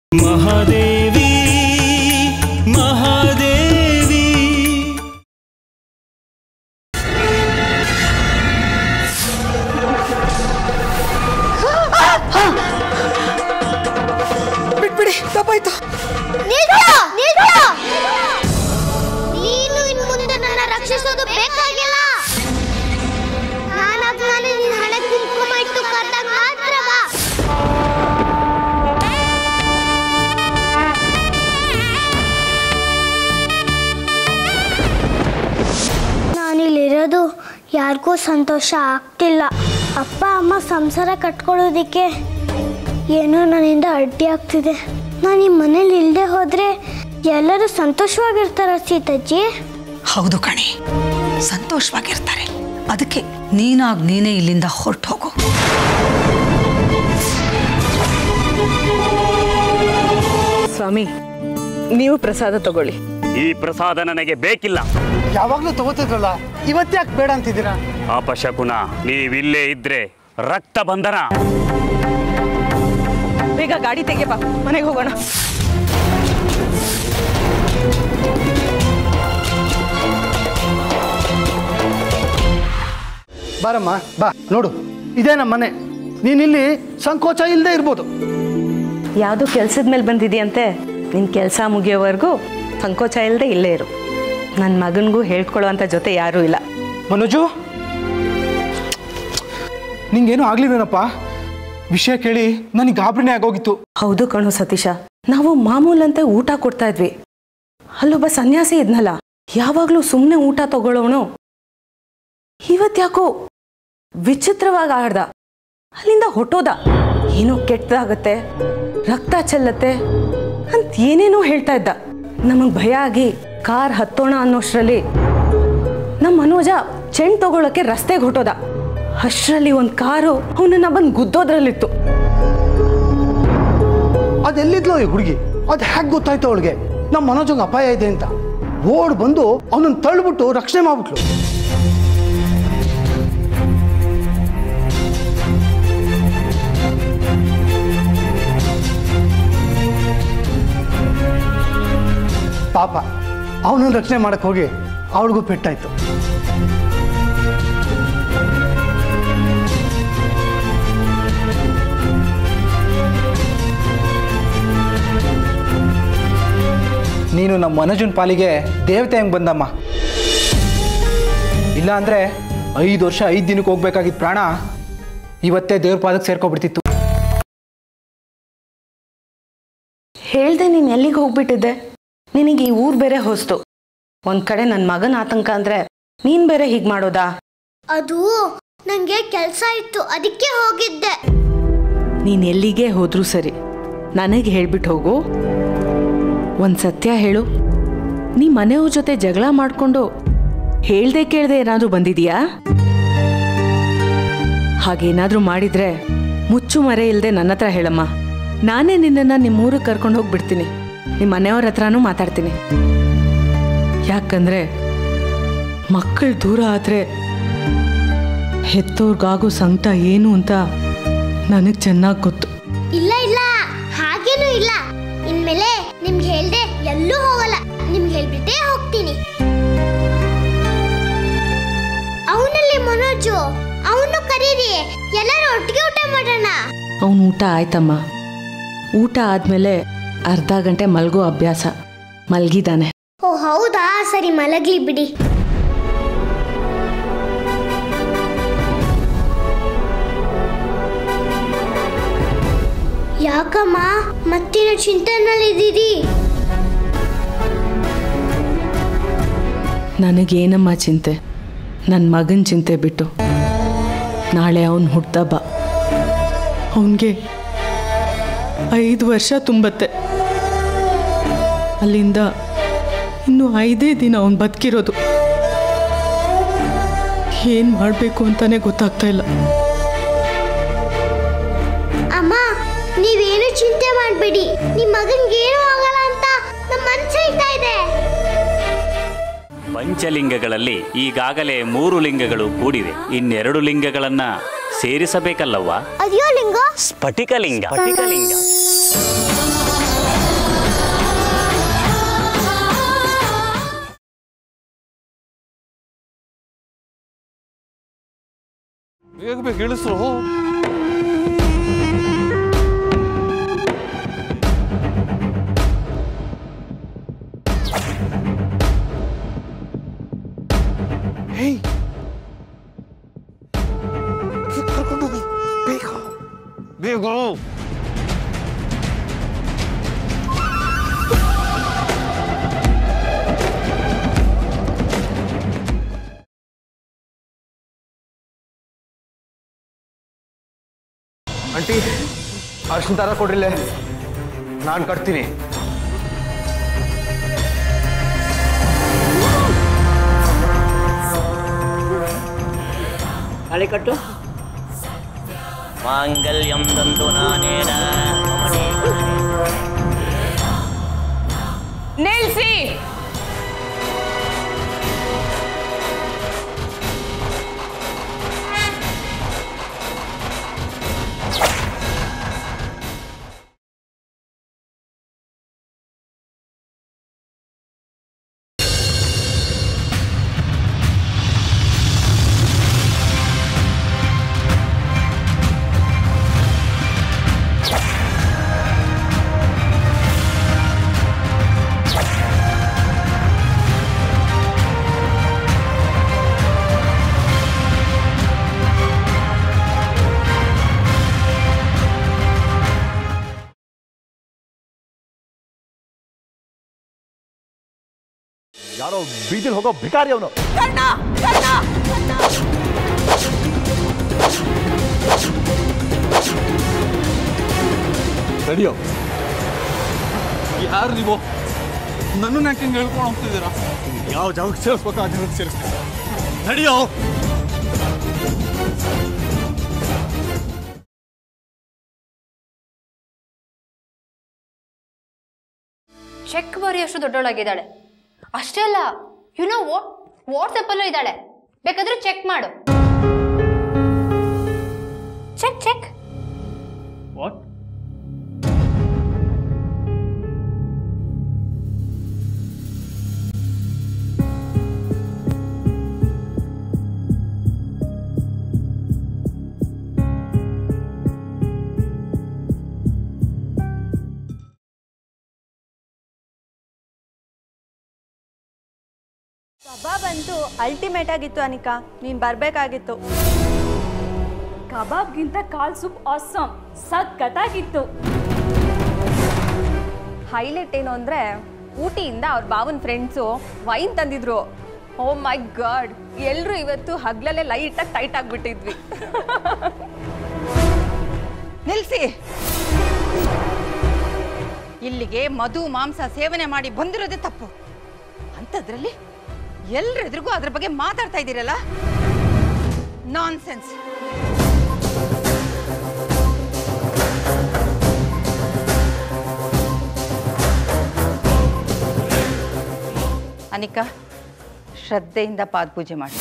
ಮಹಾದೇವಿ ಮಹಾದೇವಿ ಬಿಟ್ಬಿಡಿ ತಪ್ಪಾಯ್ತು ನಿಲ್ಸು! ನಿಲ್ಸು! ನೀನು ಇನ್ ಮುಂದೆ ನನ್ನ ರಕ್ಷಿಸೋದು ಬೇಕಾಗಿಲ್ಲ ನಾನಾದ್ಮೇಲೆ ನಿನ್ ಹಣೆ ಕುಂಕುಮ ಇಟ್ಟು ಕರೆದಾಗ ಮಾತ್ರ ಬಾ ನಾನಿಲ್ಲಿರೋದು ಯಾರಿಗೂ ಸಂತೋಷ ಆಗ್ತಿಲ್ಲ ಅಪ್ಪ ಅಮ್ಮ ಸಂಸಾರ ಕಟ್ಕೊಳ್ಳೋದಕ್ಕೆ ಏನೋ ನನ್ನಿಂದ ಅಡ್ಡಿ ಆಗ್ತಿದೆ ನಾನು ಈ ಮನೇಲಿ ಇಲ್ಲದೆ ಹೋದ್ರೆ ಎಲ್ಲರೂ ಸಂತೋಷವಾಗಿರ್ತಾರ ಸೀತಜ್ಜಿ ಹೌದು ಕಣೆ ಸಂತೋಷವಾಗಿರ್ತಾರೆ ಅದಕ್ಕೆ ನೀನಾಗ್ ನೀನೇ ಇಲ್ಲಿಂದ ಹೊರಟು ಹೋಗು ಸ್ವಾಮಿ ನೀವು ಪ್ರಸಾದ ತಗೊಳ್ಳಿ ಈ ಪ್ರಸಾದ ನನಗೆ ಬೇಕಿಲ್ಲ ಯಾವಾಗಲೂ ತಗೋತಿದ್ರಲ್ಲ ಇವತ್ತ್ಯಾಕೆ ಬೇಡ ಅಂತಿದ್ದೀರಾ ಅಪಶಕುನ ನೀವಿಲ್ಲೇ ಇದ್ರೆ ರಕ್ತ ಬಂಧನ ಬೇಗ ಗಾಡಿ ತೆಗೆಯಪ್ಪ ಮನೆಗೆ ಹೋಗೋಣ ಬಾರಮ್ಮ ಬಾ ನೋಡು ಇದೇ ನಮ್ಮ ಮನೆ ನೀನಿಲ್ಲಿ ಸಂಕೋಚ ಇಲ್ಲದೆ ಇರ್ಬೋದು ಯಾವುದೋ ಕೆಲಸದ ಮೇಲೆ ಬಂದಿದೆಯಂತೆ ನಿನ್ನ ಕೆಲಸ ಮುಗಿಯೋವರೆಗೂ ಸಂಕೋಚ ಇಲ್ಲದೆ ಇಲ್ಲೇ ಇರು ನನ್ನ ಮಗನಿಗೂ ಹೇಳ್ಕೊಳ್ಳೋವಂಥ ಜೊತೆ ಯಾರೂ ಇಲ್ಲ ಮನೋಜು ನಿಂಗೇನು ಆಗ್ಲಿಲ್ವೇನಪ್ಪ ವಿಷಯ ಕೇಳಿ ನನಗೆ ಗಾಬರಿನೇ ಆಗೋಗಿತ್ತು ಹೌದು ಕಣೋ ಸತೀಶ ನಾವು ಮಾಮೂಲಂತೆ ಊಟ ಕೊಡ್ತಾ ಇದ್ವಿ ಅಲ್ಲೊಬ್ಬ ಸನ್ಯಾಸಿ ಇದ್ನಲ್ಲ ಯಾವಾಗಲೂ ಸುಮ್ಮನೆ ಊಟ ತಗೊಳ್ಳೋನು ಇವತ್ತ್ಯಾಕೋ ವಿಚಿತ್ರವಾಗಿ ಆಡ್ದ ಅಲ್ಲಿಂದ ಹೊಟ್ಟೋದ ಏನೋ ಕೆಟ್ಟದಾಗತ್ತೆ ರಕ್ತ ಚೆಲ್ಲತ್ತೆ ಅಂತ ಏನೇನೋ ಹೇಳ್ತಾ ಇದ್ದ ನಮಗೆ ಭಯ ಆಗಿ ಕಾರ್ ಹತ್ತೋಣ ಅನ್ನೋಷ್ಟರಲ್ಲಿ ನಮ್ಮ ಮನೋಜ ಚೆಂಡ್ ತಗೊಳಕ್ಕೆ ರಸ್ತೆಗೆ ಹೊಟ್ಟೋದ ಅಷ್ಟರಲ್ಲಿ ಒಂದು ಕಾರು ಅವನನ್ನ ಬಂದು ಗುದ್ದೋದ್ರಲ್ಲಿತ್ತು ಅದೆಲ್ಲಿದ್ಲೋ ಈ ಹುಡುಗಿ ಅದು ಹೇಗೆ ಗೊತ್ತಾಯ್ತು ಅವಳಿಗೆ ನಮ್ಮ ಮನೋಜಂಗೆ ಅಪಾಯ ಇದೆ ಅಂತ ಓಡ್ ಬಂದು ಅವನನ್ನು ತಳ್ಳಿಬಿಟ್ಟು ರಕ್ಷಣೆ ಮಾಡ್ಬಿಟ್ಲು ಪಾಪ ಅವನನ್ನು ರಕ್ಷಣೆ ಮಾಡಕ್ ಹೋಗಿ ಅವಳಿಗೂ ಪೆಟ್ಟಾಯ್ತು ನೀನು ನಮ್ಮ ಮನೋಜನ್ ಪಾಲಿಗೆ ದೇವತೆ ಹೆಂಗೆ ಬಂದಮ್ಮ ಇಲ್ಲ ಅಂದ್ರೆ ಐದು ವರ್ಷ ಐದು ದಿನಕ್ಕೆ ಹೋಗ್ಬೇಕಾಗಿದ್ದ ಪ್ರಾಣ ಇವತ್ತೇ ದೇವ್ರ ಪಾದಕ್ಕೆ ಸೇರ್ಕೊಬಿಡ್ತಿತ್ತು ಹೇಳ್ದೆ ನೀನು ಎಲ್ಲಿಗೆ ಹೋಗ್ಬಿಟ್ಟಿದ್ದೆ ನಿನಗೆ ಈ ಊರು ಬೇರೆ ಹೊಸ್ತು ಒಂದ್ ಕಡೆ ನನ್ನ ಮಗನ ಆತಂಕ ಅಂದ್ರೆ ನೀನ್ ಬೇರೆ ಹೀಗೆ ಮಾಡೋದಾ ಅದು ನಂಗೆ ಕೆಲಸ ಇತ್ತು ಅದಕ್ಕೆ ಹೋಗಿದ್ದೆ ನೀನ್ ಎಲ್ಲಿಗೆ ಹೋದ್ರೂ ಸರಿ ನನಗೆ ಹೇಳ್ಬಿಟ್ಟು ಹೋಗು ಒಂದ್ ಸತ್ಯ ಹೇಳು ನೀ ಮನೆಯವ್ರ ಜೊತೆ ಜಗಳ ಮಾಡ್ಕೊಂಡು ಹೇಳ್ದೆ ಕೇಳ್ದೆ ಏನಾದ್ರೂ ಬಂದಿದೀಯಾ ಹಾಗೇನಾದ್ರೂ ಮಾಡಿದ್ರೆ ಮುಚ್ಚು ಮರೆ ಇಲ್ಲದೆ ನನ್ನ ಹತ್ರ ಹೇಳಮ್ಮ ನಾನೇ ನಿನ್ನನ್ನು ನಿಮ್ಮೂರಿಗೆ ಕರ್ಕೊಂಡು ಹೋಗ್ಬಿಡ್ತೀನಿ ನಿಮ್ಮ ಮನೆಯವ್ರ ಹತ್ರನೂ ಮಾತಾಡ್ತೀನಿ ಯಾಕಂದ್ರೆ ಮಕ್ಕಳು ದೂರ ಆದ್ರೆ ಹೆತ್ತೋರ್ಗಾಗೋ ಸಂಕಟ ಏನು ಅಂತ ನನಗೆ ಚೆನ್ನಾಗಿ ಗೊತ್ತು ಇಲ್ಲ ಇಲ್ಲ ಹಾಗೇನೂ ಇಲ್ಲ ಇನ್ಮೇಲೆ ನಿಮ್ಗೆ ಹೇಳ್ದೆ ಎಲ್ಲೂ ಹೋಗಲ್ಲ ನಿಮ್ಗೆ ಹೇಳ್ಬಿಟ್ಟೇ ಹೋಗ್ತೀನಿ ಅವನಲ್ಲಿ ಮನೋಜು ಅವನು ಕರೀರಿ ಎಲ್ಲರೂ ಒಟ್ಟಿಗೆ ಊಟ ಮಾಡೋಣ ಅವನು ಊಟ ಆಯ್ತಮ್ಮ ಊಟ ಆದ್ಮೇಲೆ ಅರ್ಧ ಗಂಟೆ ಮಲ್ಗೋ ಅಭ್ಯಾಸ ಮಲ್ಗಿದಾನೆ ಓ ಹೌದಾ ಸರಿ ಮಲಗ್ಲಿ ಬಿಡಿ ಯಾಕಮ್ಮ ಮತ್ತೇನು ಚಿಂತನಲ್ಲಿದ್ದೀರಿ ನನಗೇನಮ್ಮ ಚಿಂತೆ ನನ್ನ ಮಗನ ಚಿಂತೆ ಬಿಟ್ಟು ನಾಳೆ ಅವನು ಹುಟ್ಟಬ್ಬ ಅವನಿಗೆ ಐದು ವರ್ಷ ತುಂಬತ್ತೆ ಅಲ್ಲಿಂದ ಇನ್ನು ಐದೇ ದಿನ ಅವನು ಬದುಕಿರೋದು ಏನು ಮಾಡಬೇಕು ಅಂತಾನೆ ಗೊತ್ತಾಗ್ತಾ ಇಲ್ಲ ಅಮ್ಮ ನೀವೇನು ಚಿಂತೆ ಮಾಡಬೇಡಿ ನಿಮ್ಮ ಮಗನ್ಗೆ ಏನೂ ಆಗಲ್ಲ ಅಂತ ನಮ್ಮ ಮನ್ಸು ಹೇಳ್ತಾ ಇದೆ ಪಂಚಲಿಂಗಗಳಲ್ಲಿ ಈಗಾಗಲೇ ಮೂರು ಲಿಂಗಗಳು ಕೂಡಿವೆ ಇನ್ನೆರಡು ಲಿಂಗಗಳನ್ನ ಸೇರಿಸಬೇಕಲ್ಲವ್ವ ಅದ್ಯೋ ಲಿಂಗ ಸ್ಫಟಿಕಲಿಂಗ ಸ್ಫಟಿಕಲಿಂಗ ಬೇಗ ಬೇಗ ಇಳಿಸು ಹೇಯ್ ಕರ್ಕೊಂಡು ಹೋಗು ಬೇಗ ಬೇಗ ಆಂಟಿ ಅರ್ಶಿನ ದಾರ ಕೊಡ್ರಿಲೆ ನಾನು ಕಟ್ತೀನಿ ತಾಳಿ ಕಟ್ಟು ಮಾಂಗಲ್ಯಂ ತಂತು ನಾನೇನ ಮಮ ಜೀವನೇ. ನಿಲ್ಸಿ ಯಾರೋ ಬೀದಿಲ್ ಹೋಗೋ ಭಿಕಾರಿ ಅವನು ತಡಿಯೋ ಯಾರು ನೀವು ನನ್ನನ್ನು ಯಾಕೆ ಹಿಂಗೆ ಹೇಳ್ಕೊಂಡು ಹೋಗ್ತಿದ್ದೀರಾ ಯಾವ ಜಾಗಕ್ಕೆ ಸೇರಿಸ್ಬೇಕು ಆ ಜಾಗಕ್ಕೆ ಸೇರಿಸ್ತೀನಿ ನಡಿಯೋ ಚೆಕ್ ಬರೆಯೋಷ್ಟು ದೊಡ್ಡವಳಾಗಿದ್ದಾಳೆ ಅಷ್ಟೇ ಅಲ್ಲ ಯುನೋ ವಾಟ್ಸಪ್ಪಲ್ಲೂ ಇದ್ದಾಳೆ ಬೇಕಾದ್ರೆ ಚೆಕ್ ಮಾಡು ಚೆಕ್ ಚೆಕ್ ವಾಟ್ ಕಬಾಬ್ ಅಂತೂ ಅಲ್ಟಿಮೇಟ್ ಆಗಿತ್ತು ಅನಿಕಾ ನೀನು ಬರಬೇಕಾಗಿತ್ತು ಕಬಾಬ್ಗಿಂತ ಕಾಲ್ ಸೂಪ್ ಆಸಮ್ ಸಖತ್ತಾಗಿತ್ತು ಹೈಲೈಟ್ ಏನು ಅಂದರೆ ಊಟಿಯಿಂದ ಅವ್ರ ಬಾವನ ಫ್ರೆಂಡ್ಸು ವೈನ್ ತಂದಿದ್ರು ಓ ಮೈ ಗಾಡ್ ಎಲ್ಲರೂ ಇವತ್ತು ಹಗ್ಲಲ್ಲೇ ಲೈಟಾಗಿ ಟೈಟ್ ಆಗಿಬಿಟ್ಟಿದ್ವಿ ನಿಲ್ಸಿ ಇಲ್ಲಿಗೆ ಮಧು ಮಾಂಸ ಸೇವನೆ ಮಾಡಿ ಬಂದಿರೋದೇ ತಪ್ಪು ಅಂಥದ್ರಲ್ಲಿ ಎಲ್ರೆದ್ರಿಗೂ ಅದ್ರ ಬಗ್ಗೆ ಮಾತಾಡ್ತಾ ಇದ್ದೀರಲ್ಲ ನಾನ್ ಸೆನ್ಸ್ ಅನಿಕಾ ಶ್ರದ್ಧೆಯಿಂದ ಪಾದಪೂಜೆ ಮಾಡಿ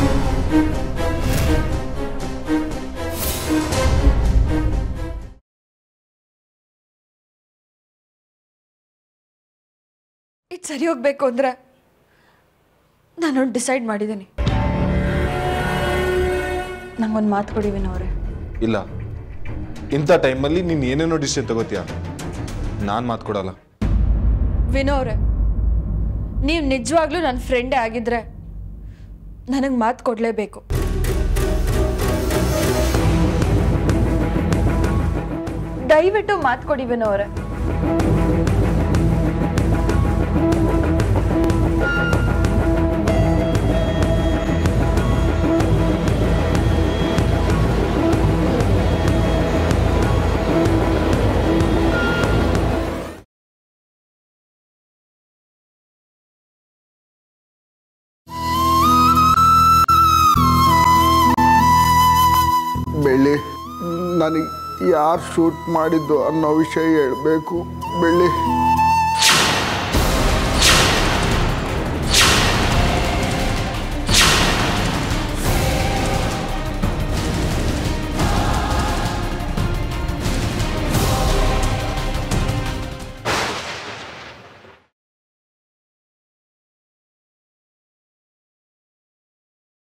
ಇದು ಸರಿ ಹೋಗ್ಬೇಕು ಅಂದರೆ ನಾನೊಂದು ಡಿಸೈಡ್ ಮಾಡಿದ್ದೀನಿ ನಂಗೊಂದು ಮಾತು ಕೊಡಿ ವಿನೋವ್ರೆ ಇಲ್ಲ ಇಂಥ ಟೈಮಲ್ಲಿ ನೀನು ಏನೇನೋ ಡಿಸಿಷನ್ ತಗೋತೀಯ ನಾನು ಮಾತು ಕೊಡಲ್ಲ ವಿನೋವ್ರೆ ನೀವು ನಿಜವಾಗ್ಲೂ ನನ್ನ ಫ್ರೆಂಡೇ ಆಗಿದ್ರೆ ನನಗೆ ಮಾತು ಕೊಡಲೇಬೇಕು ದಯವಿಟ್ಟು ಮಾತು ಕೊಡಿ ವಿನೋವ್ರೆ ಬೆಳ್ಳಿ ನನಗೆ ಯಾರು ಶೂಟ್ ಮಾಡಿದ್ದು ಅನ್ನೋ ವಿಷಯ ಹೇಳಬೇಕು ಬೆಳ್ಳಿ